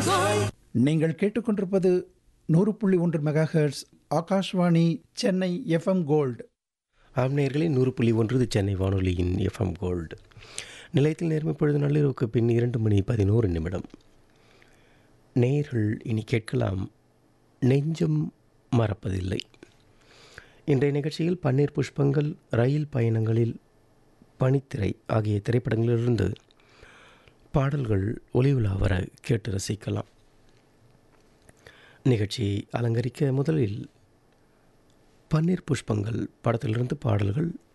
gold நீங்கள் கேட்டுக்கொண்டிருப்பது நூறு புள்ளி ஒன்று megahertz Akashvani Chennai FM gold ஆம் நேயர்களே நூறு புள்ளி ஒன்று இது சென்னை வானொலியின் எஃப்எம் கோல்டு நிலையத்தில் நேர்மை பொழுது நள்ளிரவுக்கு பின் இரண்டு மணி பதினோரு நிமிடம் நேயர்கள் இனி கேட்கலாம் நெஞ்சம் மறப்பதில்லை இன்றைய நிகழ்ச்சியில் பன்னீர் புஷ்பங்கள் ரயில் பயணங்களில் பனித்திரை ஆகிய திரைப்படங்களிலிருந்து பாடல்கள் ஒளிவுலா வர கேட்டு ரசிக்கலாம் நிகழ்ச்சியை அலங்கரிக்க முதலில் பன்னீர் புஷ்பங்கள் படத்திலிருந்து பாடல்கள்